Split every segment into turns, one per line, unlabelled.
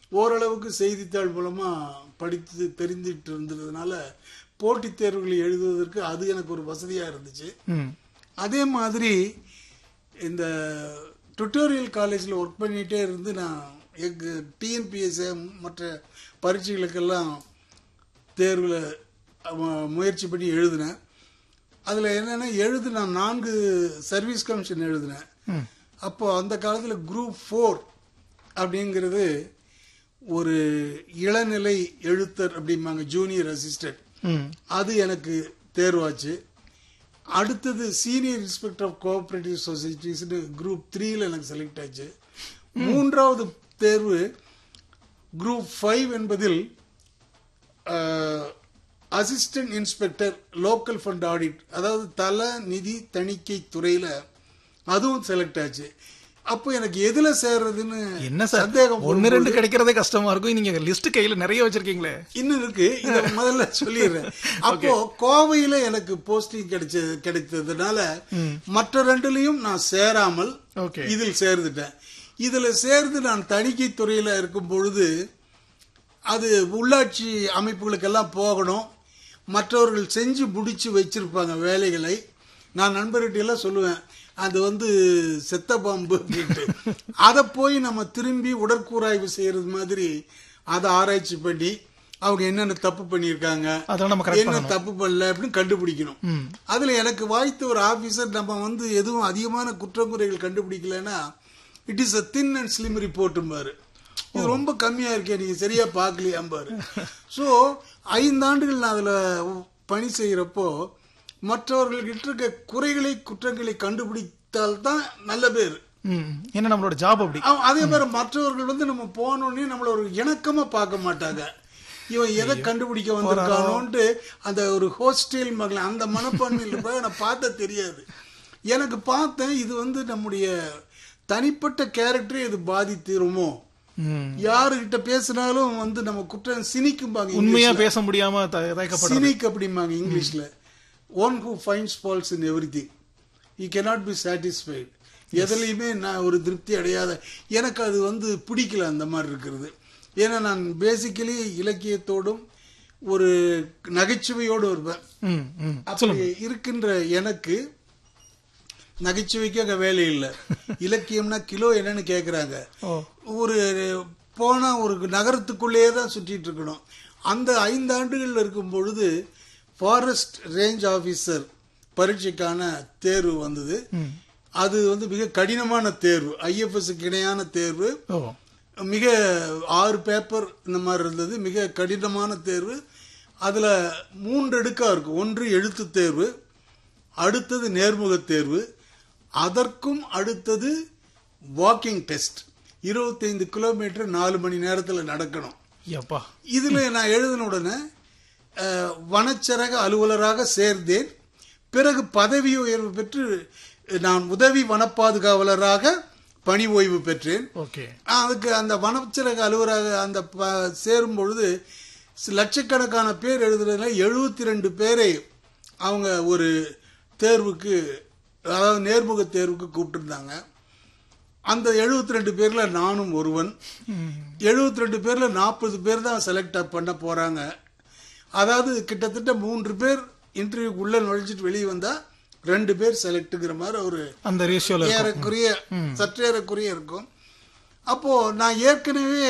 ஓரளவுக்கு செய்தித்தாள் மூலமா படித்து தெரிஞ்சிட்டு இருந்ததுனால போட்டித் தேர்வுகளை எழுதுவதற்கு அது எனக்கு ஒரு வசதியா இருந்துச்சு
ம்
அதே மாதிரி இந்த டுட்டோரியல் காலேஜில் ஒர்க் பண்ணிகிட்டே இருந்து நான் எங்க டிஎன்பிஎஸ்ஏ மற்ற பரீட்சைகளுக்கெல்லாம் தேர்வில் முயற்சி பண்ணி எழுதினேன் அதில் என்னென்னா எழுது நான் நான்கு சர்வீஸ் கமிஷன் எழுதினேன்
ம்
அப்போ அந்த காலத்தில் குரூப் ஃபோர் அப்படிங்கிறது ஒரு இளநிலை எழுத்தர் அப்படிம்பாங்க ஜூனியர் அசிஸ்டன்ட்
ம்
அது எனக்கு தேர்வாச்சு அடுத்தது சீனியர் இன்ஸ்பெக்டர் ஆஃப் கோஆபரேட்டிவ் சொசைட்டிஸ்னு குரூப் த்ரீல எனக்கு செலக்ட் ஆச்சு மூன்றாவது தேர்வு குரூப் ஃபைவ் என்பதில் assistant inspector local fund audit அதாவது தல நிதி தணிக்கை துறையில அதுவும் செலக்ட் ஆச்சு அப்போ எனக்கு எதுல சேர்றதுன்னு
என்ன சார்
சந்தேகம்
ஒன்னு ரெண்டு கிடைக்கிறதே கஷ்டமா இருக்கும் நீங்க லிஸ்ட் கையில நிறைய வச்சிருக்கீங்களே
இன்னும் இருக்கு இத முதல்ல சொல்லிடுறேன் அப்போ கோவையில எனக்கு போஸ்டிங் கிடைச்ச கிடைத்ததுனால மற்ற ரெண்டுலயும் நான் சேராமல்
ஓகே
இதில் சேர்ந்துட்டேன் இதுல சேர்ந்து நான் தணிக்கை துறையில இருக்கும் பொழுது அது உள்ளாட்சி அமைப்புகளுக்கெல்லாம் போகணும் மற்றவர்கள் செஞ்சு முடிச்சு வச்சிருப்பாங்க வேலைகளை நான் நண்பர்கிட்ட எல்லாம் சொல்லுவேன் அது வந்து செத்த பாம்பு அப்படின்ட்டு அதை போய் நம்ம திரும்பி உடற்கூறாய்வு செய்யறது மாதிரி அதை ஆராய்ச்சி பண்ணி அவங்க என்னென்ன தப்பு பண்ணியிருக்காங்க
அதெல்லாம் நம்ம கரெக்ட்
என்ன தப்பு பண்ணல அப்படின்னு கண்டுபிடிக்கணும்
ம்
அதுல எனக்கு வாய்த்த ஒரு ஆபீசர் நம்ம வந்து எதுவும் அதிகமான குற்றங்குறைகள் கண்டுபிடிக்கலன்னா it is a thin and slim ரிப்போர்ட்டும்பாரு இது ரொம்ப கம்மியா இருக்கே நீங்க சரியா பார்க்கலையாம்பாரு ஸோ ஐந்தாண்டுகள் நான் அதுல பணி செய்யறப்போ மற்றவர்கள்கிட்ட இருக்க குறைகளை குற்றங்களை கண்டுபிடித்தால் தான் நல்ல பேர்
ம் ஏன்னா நம்மளோட ஜாப் அப்படி
அவ- அதே மாதிரி மற்றவர்கள் வந்து நம்ம போனோடனே நம்மள ஒரு இணக்கமா பார்க்க மாட்டாங்க இவன் எதை கண்டுபிடிக்க வந்திருக்கானோன்ட்டு அந்த ஒரு ஹோஸ்டேல் மகள் அந்த மனப்பான்மையில் இருப்ப நான் பார்த்த தெரியாது எனக்கு பார்த்தேன் இது வந்து நம்முடைய தனிப்பட்ட கேரக்டரை இது பாதித்திருமோ
ம்
யாருகிட்ட பேசினாலும் வந்து நம்ம குற்றம் சினிக்கும்பாங்க
உண்மையா பேச முடியாம த- தயக்கப்படுறது
சினிக் அப்படிம்பாங்க இங்கிலீஷ்ல one who finds faults in everything you cannot be satisfied எதுலையுமே நான் ஒரு திருப்தி அடையாத எனக்கு அது வந்து பிடிக்கல அந்த மாதிரி இருக்கிறது ஏன்னா நான் பேசிக்கலி இலக்கியத்தோடும் ஒரு நகைச்சுவையோடு இருப்பேன்
ம் ம்
அப்படி இருக்கின்ற எனக்கு நகைச்சுவைக்கு அங்க வேலை இல்லை இலக்கியம்னா கிலோ என்னன்னு கேக்குறாங்க
ஓ
ஒரு போனா ஒரு நகரத்துக்குள்ளேயே தான் சுற்றிட்டு இருக்கணும் அந்த ஐந்து ஆண்டுகள் இருக்கும் பொழுது ஃபாரஸ்ட் ரேஞ்ச் ஆபீசர் பரீட்சைக்கான தேர்வு வந்தது
ம்
அது வந்து மிக கடினமான தேர்வு ஐஎஃப்எஸ்க்கு இணையான தேர்வு
ஓ
மிக ஆறு பேப்பர் இந்த மாதிரி இருந்தது மிக கடினமான தேர்வு அதுல மூன்று அடுக்கா இருக்கும் ஒன்று எழுத்து தேர்வு அடுத்தது நேர்முக தேர்வு அதற்கும் அடுத்தது வாக்கிங் டெஸ்ட் இருபத்தைந்து கிலோமீட்டர் நாலு மணி நேரத்துல நடக்கணும்
எப்பா
இதுல நான் எழுதின உடனே அஹ், வனச்சரக அலுவலராக சேர்ந்தேன் பிறகு பதவி உயர்வு பெற்று நான் உதவி வனப்பாதுகாவலராக பணி ஓய்வு பெற்றேன்
ஓகே
அதுக்கு அந்த வனச்சரக அலுவலராக அந்த ப- சேரும் பொழுது சி- லட்சக்கணக்கான பேர் எழுதுறதுல எழுபத்தி ரெண்டு பேரை அவங்க ஒரு தேர்வுக்கு அதாவது நேர்முக தேர்வுக்கு கூப்பிட்டுருந்தாங்க அந்த எழுபத்தி ரெண்டு பேர்ல நானும் ஒருவன்
ம்
எழுபத்தி ரெண்டு பேர்ல நாற்பது பேர் தான் செலக்ட் பண்ண போறாங்க அதாவது கிட்டத்தட்ட மூன்று பேர் இன்டர்வியூக்கு உள்ள நுழைஞ்சிட்டு வெளியே வந்தா ரெண்டு பேர் செலக்ட்ங்கிற மாதிரி ஒரு
அந்த ரேஷியோல
ஏறக்குறைய சற்றேறக்குறைய இருக்கும் அப்போ நான் ஏற்கனவே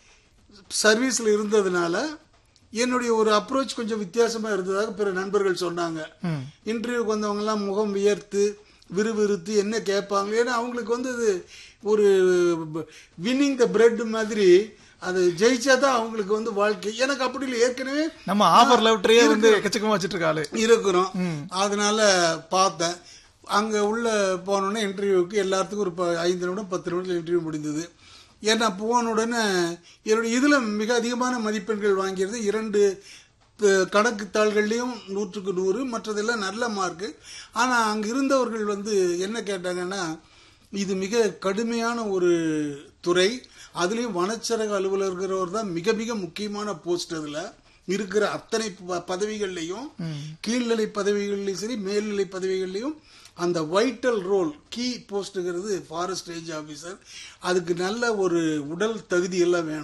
சர்வீஸ்ல இருந்ததுனால என்னுடைய ஒரு அப்ரோச் கொஞ்சம் வித்தியாசமா இருந்ததாக பிற நண்பர்கள் சொன்னாங்க
ம்
இன்டர்வியூக்கு வந்தவங்க எல்லாம் முகம் வியர்த்து விறுவிறுத்து என்ன கேட்பாங்க ஏன்னா அவங்களுக்கு வந்து அது ஒரு வின்னிங் த பிரெட் மாதிரி அது ஜெயிச்சா தான் அவங்களுக்கு வந்து வாழ்க்கை எனக்கு அப்படி இல்லை ஏற்கனவே
நம்ம ஆஃபர் லெட்டரே வந்து எக்கச்சக்கமா வச்சிட்டு இருக்க ஆளு
இருக்கிறோம் அதனால பார்த்தேன் அங்க உள்ள போனோடனே இன்டர்வியூக்கு எல்லாத்துக்கும் ஒரு ப- ஐந்து நிமிடம் பத்து நிமிடத்தில் இன்டர்வியூ முடிந்தது ஏன்னா போன உடனே என்னுடைய இதுல மிக அதிகமான மதிப்பெண்கள் வாங்கியது இரண்டு ப- கணக்கு தாள்கள்லயும் நூற்றுக்கு நூறு மற்றதெல்லாம் நல்ல மார்க்கு ஆனா அங்க இருந்தவர்கள் வந்து என்ன கேட்டாங்கன்னா இது மிக கடுமையான ஒரு துறை அதுலயும் வனச்சரக அலுவலர்கிறவர் தான் மிக மிக முக்கியமான போஸ்ட் அதுல இருக்கிற அத்தனை ப- பதவிகள்லையும் கீழ்நிலை பதவிகள்லையும் சரி மேல்நிலை பதவிகள்லையும் அந்த வைட்டல் ரோல் கீ போஸ்ட்ங்கிறது ஃபாரஸ்ட் ரேஞ்ச் ஆபீசர் அதுக்கு நல்ல ஒரு உடல் தகுதி எல்லாம் வேணும்